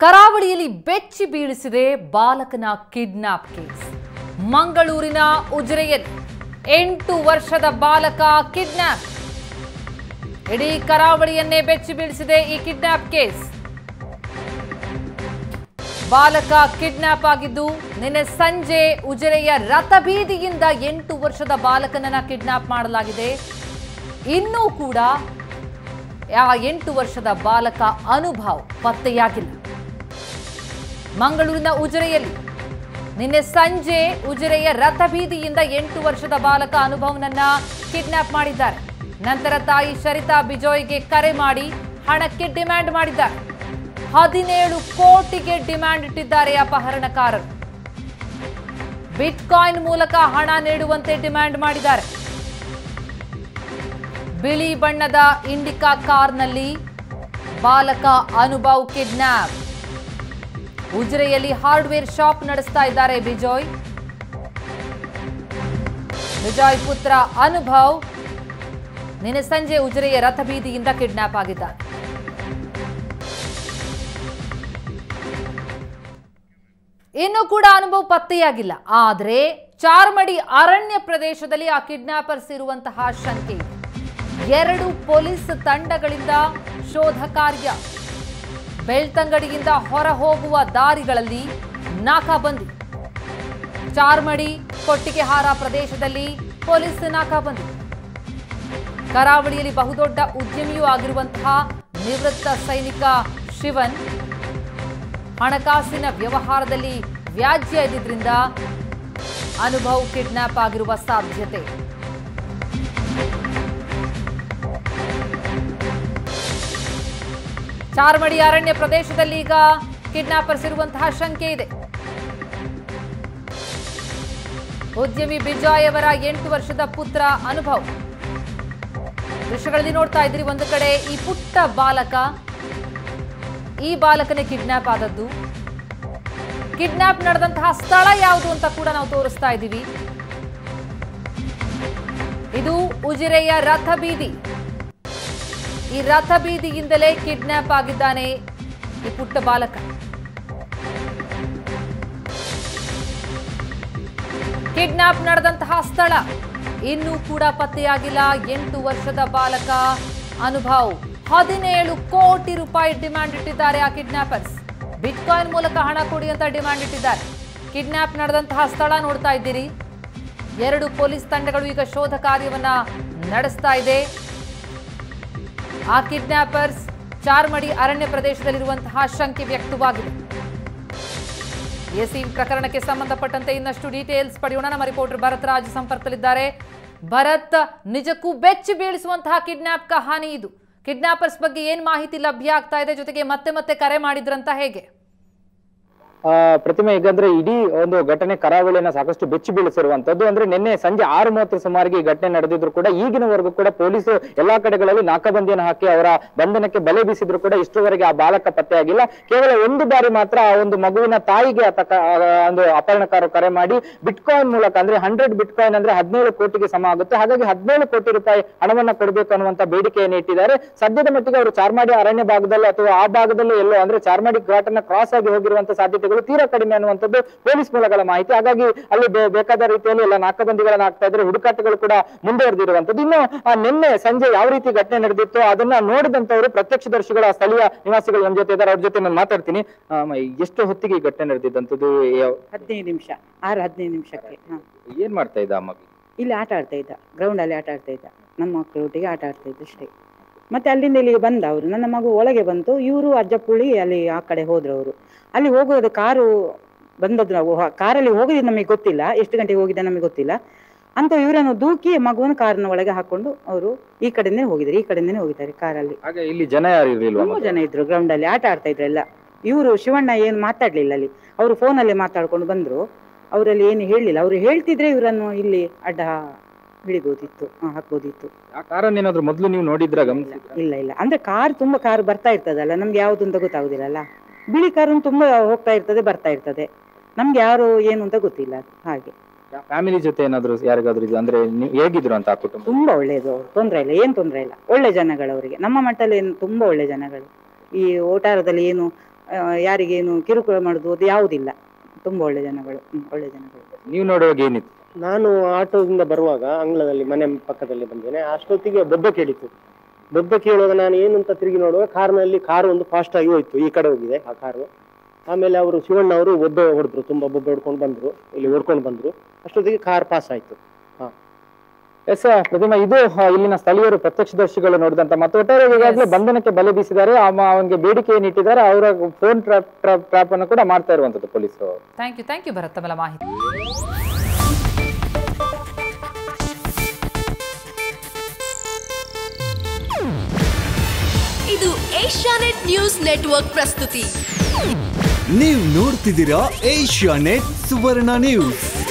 ಕರಾವಳಿಯಲ್ಲಿ ಬೆಚ್ಚಿ ಬೀಳಿಸಿದೆ ಬಾಲಕನ ಕಿಡ್ನಾಪ್ ಕೇಸ್ ಮಂಗಳೂರಿನ ಉಜಿರೆಯಲ್ಲಿ ಎಂಟು ವರ್ಷದ ಬಾಲಕ ಕಿಡ್ನಾಪ್ ಇಡೀ ಕರಾವಳಿಯನ್ನೇ ಬೆಚ್ಚಿ ಬೀಳಿಸಿದೆ ಈ ಕಿಡ್ನಾಪ್ ಕೇಸ್ ಬಾಲಕ ಕಿಡ್ನಾಪ್ ಆಗಿದ್ದು ನಿನ್ನೆ ಸಂಜೆ ಉಜಿರೆಯ ರಥಬೀದಿಯಿಂದ ಎಂಟು ವರ್ಷದ ಬಾಲಕನನ್ನ ಕಿಡ್ನಾಪ್ ಮಾಡಲಾಗಿದೆ ಇನ್ನೂ ಕೂಡ ಆ ಎಂಟು ವರ್ಷದ ಬಾಲಕ ಅನುಭವ್ ಪತ್ತೆಯಾಗಿಲ್ಲ ಮಂಗಳೂರಿನ ಉಜಿರೆಯಲ್ಲಿ ನಿನ್ನೆ ಸಂಜೆ ಉಜಿರೆಯ ರಥಬೀದಿಯಿಂದ ಎಂಟು ವರ್ಷದ ಬಾಲಕ ಅನುಭವ್ನನ್ನ ಕಿಡ್ನಾಪ್ ಮಾಡಿದ್ದಾರೆ ನಂತರ ತಾಯಿ ಶರಿತಾ ಬಿಜೋಯ್ಗೆ ಕರೆ ಮಾಡಿ ಹಣಕ್ಕೆ ಡಿಮ್ಯಾಂಡ್ ಮಾಡಿದ್ದಾರೆ ಹದಿನೇಳು ಕೋಟಿಗೆ ಡಿಮ್ಯಾಂಡ್ ಇಟ್ಟಿದ್ದಾರೆ ಅಪಹರಣಕಾರರು ಬಿಟ್ಕಾಯಿನ್ ಮೂಲಕ ಹಣ ನೀಡುವಂತೆ ಡಿಮ್ಯಾಂಡ್ ಮಾಡಿದ್ದಾರೆ ಬಿಳಿ ಬಣ್ಣದ ಇಂಡಿಕಾ ಕಾರ್ನಲ್ಲಿ ಬಾಲಕ ಅನುಭವ್ ಕಿಡ್ನಾಪ್ ಉಜಿರೆಯಲ್ಲಿ ಹಾರ್ಡ್ವೇರ್ ಶಾಪ್ ನಡೆಸ್ತಾ ಇದ್ದಾರೆ ಬಿಜೋಯ್ ಬಿಜಾಯ್ ಪುತ್ರ ಅನುಭವ್ ನಿನ್ನೆ ಸಂಜೆ ಉಜಿರೆಯ ರಥಬೀದಿಯಿಂದ ಕಿಡ್ನಾಪ್ ಆಗಿದ್ದಾರೆ ಇನ್ನು ಕೂಡ ಅನುಭವ ಪತ್ತೆಯಾಗಿಲ್ಲ ಆದರೆ ಚಾರ್ಮಡಿ ಅರಣ್ಯ ಪ್ರದೇಶದಲ್ಲಿ ಆ ಕಿಡ್ನಾಪರ್ಸ್ ಇರುವಂತಹ ಶಂಕೆ ಇದೆ ಎರಡು ಪೊಲೀಸ್ ತಂಡಗಳಿಂದ ಶೋಧ ಕಾರ್ಯ ಬೆಳ್ತಂಗಡಿಯಿಂದ ಹೊರ ಹೋಗುವ ದಾರಿಗಳಲ್ಲಿ ನಾಕಾಬಂದಿ ಚಾರ್ಮಡಿ ಕೊಟ್ಟಿಗೆಹಾರ ಪ್ರದೇಶದಲ್ಲಿ ಪೊಲೀಸ್ ನಾಕಾಬಂದಿ ಕರಾವಳಿಯಲ್ಲಿ ಬಹುದೊಡ್ಡ ಉದ್ಯಮಿಯೂ ಆಗಿರುವಂತಹ ನಿವೃತ್ತ ಸೈನಿಕ ಶಿವನ್ ಹಣಕಾಸಿನ ವ್ಯವಹಾರದಲ್ಲಿ ವ್ಯಾಜ್ಯ ಇದ್ದಿದ್ರಿಂದ ಅನುಭವ್ ಕಿಡ್ನಾಪ್ ಆಗಿರುವ ಸಾಧ್ಯತೆ ಚಾರ್ಮಡಿ ಅರಣ್ಯ ಪ್ರದೇಶದಲ್ಲಿ ಈಗ ಕಿಡ್ನಾಪರ್ಸ್ ಇರುವಂತಹ ಶಂಕೆ ಇದೆ ಉದ್ಯಮಿ ಬಿಜಾಯ್ ಅವರ ಎಂಟು ವರ್ಷದ ಪುತ್ರ ಅನುಭವ್ ದೃಶ್ಯಗಳಲ್ಲಿ ನೋಡ್ತಾ ಇದ್ರಿ ಒಂದು ಕಡೆ ಈ ಪುಟ್ಟ ಬಾಲಕ ಈ ಬಾಲಕನೇ ಕಿಡ್ನಾಪ್ ಆದದ್ದು ಕಿಡ್ನಾಪ್ ನಡೆದಂತಹ ಸ್ಥಳ ಯಾವುದು ಅಂತ ಕೂಡ ನಾವು ತೋರಿಸ್ತಾ ಇದ್ದೀವಿ ಇದು ಉಜಿರೆಯ ರಥಬೀದಿ ಈ ರಥಬೀದಿಯಿಂದಲೇ ಕಿಡ್ನಾಪ್ ಆಗಿದ್ದಾನೆ ಈ ಪುಟ್ಟ ಬಾಲಕ ಕಿಡ್ನಾಪ್ ನಡೆದಂತಹ ಸ್ಥಳ ಇನ್ನೂ ಕೂಡ ಪತ್ತೆಯಾಗಿಲ್ಲ ಎಂಟು ವರ್ಷದ ಬಾಲಕ ಅನುಭವ್ ಹದಿನೇಳು ಕೋಟಿ ರೂಪಾಯಿ ಡಿಮ್ಯಾಂಡ್ ಇಟ್ಟಿದ್ದಾರೆ ಆ ಕಿಡ್ನಾಪರ್ಸ್ ಬಿಟ್ಕಾಯಿನ್ ಮೂಲಕ ಹಣ ಕೊಡಿ ಅಂತ ಡಿಮ್ಯಾಂಡ್ ಇಟ್ಟಿದ್ದಾರೆ ಕಿಡ್ನಾಪ್ ನಡೆದಂತಹ ಸ್ಥಳ ನೋಡ್ತಾ ಇದ್ದೀರಿ ಎರಡು ಪೊಲೀಸ್ ತಂಡಗಳು ಈಗ ಶೋಧ ಕಾರ್ಯವನ್ನ ನಡೆಸ್ತಾ ಇದೆ ಆ ಕಿಡ್ನಾಪರ್ಸ್ ಚಾರ್ಮಡಿ ಅರಣ್ಯ ಪ್ರದೇಶದಲ್ಲಿರುವಂತಹ ಶಂಕೆ ವ್ಯಕ್ತವಾಗಿದೆ ಎಸಿ ಪ್ರಕರಣಕ್ಕೆ ಸಂಬಂಧಪಟ್ಟಂತೆ ಇನ್ನಷ್ಟು ಡೀಟೇಲ್ಸ್ ಪಡೆಯೋಣ ನಮ್ಮ ರಿಪೋರ್ಟರ್ ಭರತ್ ರಾಜ್ ಸಂಪರ್ಕದಲ್ಲಿದ್ದಾರೆ ಭರತ್ ನಿಜಕ್ಕೂ ಬೆಚ್ಚಿ ಬೀಳಿಸುವಂತಹ ಕಿಡ್ನಾಪ್ ಕಹಾನಿ ಇದು ಕಿಡ್ನಾಪರ್ಸ್ ಬಗ್ಗೆ ಏನ್ ಮಾಹಿತಿ ಲಭ್ಯ ಆಗ್ತಾ ಇದೆ ಜೊತೆಗೆ ಮತ್ತೆ ಮತ್ತೆ ಕರೆ ಮಾಡಿದ್ರಂತ ಹೇಗೆ ಆ ಪ್ರತಿಮೆ ಈಗಂದ್ರೆ ಇಡೀ ಒಂದು ಘಟನೆ ಕರಾವಳಿಯನ್ನ ಸಾಕಷ್ಟು ಬೆಚ್ಚಿ ಬೀಳಿಸಿರುವಂತದ್ದು ಅಂದ್ರೆ ನಿನ್ನೆ ಸಂಜೆ ಆರು ಮೂವತ್ತರ ಸುಮಾರಿಗೆ ಈ ಘಟನೆ ನಡೆದಿದ್ರು ಕೂಡ ಈಗಿನವರೆಗೂ ಕೂಡ ಪೊಲೀಸರು ಎಲ್ಲಾ ಕಡೆಗಳಲ್ಲಿ ನಾಕಾಬಂದಿಯನ್ನು ಹಾಕಿ ಅವರ ಬಂಧನಕ್ಕೆ ಬಲೆ ಬೀಸಿದ್ರು ಕೂಡ ಇಷ್ಟರವರೆಗೆ ಆ ಬಾಲಕ ಪತ್ತೆಯಾಗಿಲ್ಲ ಕೇವಲ ಒಂದು ಬಾರಿ ಮಾತ್ರ ಆ ಒಂದು ಮಗುವಿನ ತಾಯಿಗೆ ಆತ ಕ- ಆ ಒಂದು ಅಪಹರಣಕಾರರು ಕರೆ ಮಾಡಿ ಬಿಟ್ಕಾಯಿನ್ ಮೂಲಕ ಅಂದ್ರೆ ಹಂಡ್ರೆಡ್ ಬಿಟ್ಕಾಯಿನ್ ಅಂದ್ರೆ ಹದಿನೇಳು ಕೋಟಿಗೆ ಸಮ ಆಗುತ್ತೆ ಹಾಗಾಗಿ ಹದಿನೇಳು ಕೋಟಿ ರೂಪಾಯಿ ಹಣವನ್ನ ಕೊಡಬೇಕು ಅನ್ನುವಂತ ಬೇಡಿಕೆಯನ್ನು ಇಟ್ಟಿದ್ದಾರೆ ಸದ್ಯದ ಮಟ್ಟಿಗೆ ಅವರು ಚಾರ್ಮಾಡಿ ಅರಣ್ಯ ಭಾಗದಲ್ಲಿ ಅಥವಾ ಆ ಭಾಗದಲ್ಲಿ ಎಲ್ಲೋ ಅಂದ್ರೆ ಚಾರ್ಮಾಡಿ ಘಾಟ್ ಅನ್ನ ಕ್ರಾಸ್ ಆಗಿ ಹೋಗಿರುವಂತ ಸಾಧ್ಯತೆಗಳು ತೀರಾ ಕಡಿಮೆ ಅನ್ನುವಂಥದ್ದು ಪೊಲೀಸ್ ಮೂಲಗಳ ಮಾಹಿತಿ ಹಾಗಾಗಿ ಅಲ್ಲಿ ಬೇ- ಬೇಕಾದ ರೀತಿಯಲ್ಲಿ ಎಲ್ಲ ನಾಕಾಬಂದಿಗಳನ್ನ ಆಗ್ತಾ ಇದ್ರೆ ಹುಡುಕಾಟಗಳು ಕೂಡ ಮುಂದುವರೆದಿರುವಂತದ್ದು ಇನ್ನು ಆ ನಿನ್ನೆ ಸಂಜೆ ಯಾವ ರೀತಿ ಘಟನೆ ನಡೆದಿತ್ತು ಅದನ್ನ ನೋಡಿದಂತವರು ಪ್ರತ್ಯಕ್ಷದರ್ಶಿಗಳ ಸ್ಥಳೀಯ ನಿವಾಸಿಗಳು ನಮ್ಮ ಜೊತೆ ಇದ್ದಾರೆ ಅವ್ರ ಜೊತೆ ನಾನು ಮಾತಾಡ್ತೀನಿ ಆ, ಅಮ್ಮ, ಎಷ್ಟು ಹೊತ್ತಿಗೆ ಈ ಘಟನೆ ನಡೆದಿದ್ದಂಥದ್ದು ಯಾವ- ಹದಿನೈದು ನಿಮಿಷ ಆರು ಹದಿನೈದು ನಿಮಿಷಕ್ಕೆ ಹಾಂ ಏನ್ ಮಾಡ್ತಾ ಇದ್ದ ಆ ಮಗು ಇಲ್ಲಿ ಆಟ ಆಡ್ತಾ ಇದ್ದ ಗ್ರೌಂಡಲ್ಲಿ ಆಟ ಆಡ್ತಾ ಇದ್ದ ನಮ್ಮ ಮಕ್ಕಳೊಟ್ಟಿಗೆ ಆಟ ಆಡ್ತಾ ಇದ್ದ ಅಷ್ಟೇ ಮತ್ತೆ ಅಲ್ಲಿಂದ ಇಲ್ಲಿಗೆ ಬಂದ ಅವರು ನನ್ನ ಮಗು ಒಳಗೆ ಬಂತು ಇವರು ಅಜ್ಜಪ್ಪುಳಿ ಅಲ್ಲಿ ಆ ಕಡೆ ಹೋದ್ರು ಅವರು ಅಲ್ಲಿ ಹೋಗುವುದು ಕಾರು ಬಂದದ್ದು ನಾವು ಹ- ಕಾರಲ್ಲಿ ಹೋಗಿದ್ದು ನಮಗೆ ಗೊತ್ತಿಲ್ಲ ಎಷ್ಟು ಗಂಟೆಗೆ ಹೋಗಿದ್ದ ನಮಗೆ ಗೊತ್ತಿಲ್ಲ ಅಂತ ಇವರನ್ನು ದೂಕಿ ಮಗುವನ್ನು ಕಾರಿನ ಒಳಗೆ ಹಾಕೊಂಡು ಅವರು ಈ ಕಡೆನೇ ಹೋಗಿದ್ದಾರೆ ಈ ಕಡೆನೇ ಹೋಗಿದ್ದಾರೆ ಕಾರಲ್ಲಿ ಹಾಗೆ ಇಲ್ಲಿ ಜನ ಯಾರು ಇರ್ಲಿಲ್ವಾ ತುಂಬಾ ಜನ ಇದ್ರು ಗ್ರೌಂಡ್ ಅಲ್ಲಿ ಆಟ ಆಡ್ತಾ ಇದ್ರು ಎಲ್ಲ ಇವರು ಶಿವಣ್ಣ ಏನು ಮಾತಾಡ್ಲಿಲ್ಲ ಅಲ್ಲಿ ಅವರು ಫೋನಲ್ಲಿ ಮಾತಾಡ್ಕೊಂಡು ಬಂದ್ರು ಅವರಲ್ಲಿ ಏನು ಹೇಳಿಲ್ಲ ಅವರು ಹೇಳ್ತಿದ್ರೆ ಇವರನ್ನು ಇಲ್ಲಿ ಅಡ್ಡ ಹಿಡಿಬೋದಿತ್ತು ಆ, ಹಾಕ್ಬೋದಿತ್ತು ಆ ಕಾರನ್ನ ಏನಾದ್ರು ಮೊದ್ಲು ನೀವು ನೋಡಿದ್ರ ಗಮನಿಸಿ ಇಲ್ಲ ಇಲ್ಲ ಅಂದ್ರೆ ಕಾರ್ ತುಂಬಾ ಕಾರ್ ಬರ್ತಾ ಇರ್ತದಲ್ಲ ನಮ್ಗೆ ಯಾವ್ದು ಅಂತ ಗೊತ್ತಾಗುದಿಲ್ಲಲ್ಲ ಬಿಳಿ ಕಾರು ತುಂಬಾ ಹೋಗ್ತಾ ಇರ್ತದೆ ಬರ್ತಾ ಇರ್ತದೆ ನಮ್ಗೆ ಯಾರು ಏನು ಅಂತ ಗೊತ್ತಿಲ್ಲ ಅದು ಹಾಗೆ ಫ್ಯಾಮಿಲಿ ಜೊತೆ ಏನಾದ್ರು ಯಾರಿಗಾದ್ರೂ ಇದು ಅಂದ್ರೆ ನೀವು ಹೇಗಿದ್ರು ಅಂತ ಆ ಕುಟುಂಬ ತುಂಬಾ ಒಳ್ಳೇದು ಅವ್ರು ತೊಂದ್ರೆ ಇಲ್ಲ ಏನ್ ತೊಂದ್ರೆ ಇಲ್ಲ ಒಳ್ಳೆ ಜನಗಳು ಅವರಿಗೆ ನಮ್ಮ ಮಟ್ಟದಲ್ಲಿ ಏನು ತುಂಬಾ ಒಳ್ಳೆ ಜನಗಳು ಈ ಓಟಾರದಲ್ಲಿ ಏನು ಆ, ಯಾರಿಗೇನು ಕಿರುಕುಳ ಮಾಡುದು ಅದು ಯಾವುದಿಲ್ಲ ತುಂಬಾ ಒಳ್ಳೆ ಜನಗಳು ಹ್ಮ್, ಒಳ್ಳೆ ಜನಗಳು ನೀವು ನೋಡುವಾಗ ಏನಿತ್ತು ನಾನು ಆಟೋದಿಂದ ಬರುವಾಗ ಅಂಗಳದಲ್ಲಿ ಮನೆ ಪಕ್ಕದಲ್ಲಿ ಬಂದೇನೆ ಅಷ್ಟೊತ್ತಿಗೆ ಬೊಬ್ಬೆ ಕೇಳಿತು ಬೊಬ್ಬೆ ಕೇಳುವಾಗ ನಾನು ಏನು ಅಂತ ತಿರುಗಿ ನೋಡುವಾಗ ಕಾರ್ನಲ್ಲಿ ಕಾರು ಒಂದು ಫಾಸ್ಟ್ ಆಗಿ ಹೋಯ್ತು ಈ ಕಡೆ ಹೋಗಿದೆ ಆ ಕಾರು ಆಮೇಲೆ ಅವರು ಶಿವಣ್ಣ ಅವರು ಬೊಬ್ಬೆ ಹೊಡೆದ್ರು ತುಂಬಾ ಬೊಬ್ಬೆ ಹೊಡ್ಕೊಂಡು ಬಂದ್ರು ಇಲ್ಲಿ ಹೊಡ್ಕೊಂಡು ಬಂದ್ರು ಅಷ್ಟೊತ್ತಿಗೆ ಕಾರ್ ಪಾಸ್ ಆಯ್ತು ಎಸ್ ಪ್ರತಿಮಾ ಇದು ಆ, ಇಲ್ಲಿನ ಸ್ಥಳೀಯರು ಪ್ರತ್ಯಕ್ಷದರ್ಶಿಗಳು ನೋಡಿದಂತ ಮತ್ತು ಒಟ್ಟಾರೆ ಈಗಾಗಲೇ ಬಂಧನಕ್ಕೆ ಬಲೆ ಬೀಸಿದ್ದಾರೆ ಅವನಿಗೆ ಬೇಡಿಕೆ ಏನಿಟ್ಟಿದ್ದಾರೆ ಅವರ ಫೋನ್ ಟ್ರಾಪ್ ಟ್ರಾಪ್ ಅನ್ನು ಕೂಡ ಮಾಡ್ತಾ ಇರುವಂತದ್ದು ಪೊಲೀಸರು thank you thank you Bharat ತಮ್ಮೆಲ್ಲ ಮಾಹಿತಿ ಇದು ಏಷ್ಯಾನೆಟ್ ನ್ಯೂಸ್ ನೆಟ್ವರ್ಕ್ ಪ್ರಸ್ತುತಿ ನೀವು ನೋಡ್ತಿದ್ದೀರಾ ಏಷ್ಯಾ ನೆಟ್ ಸುವರ್ಣ ನ್ಯೂಸ್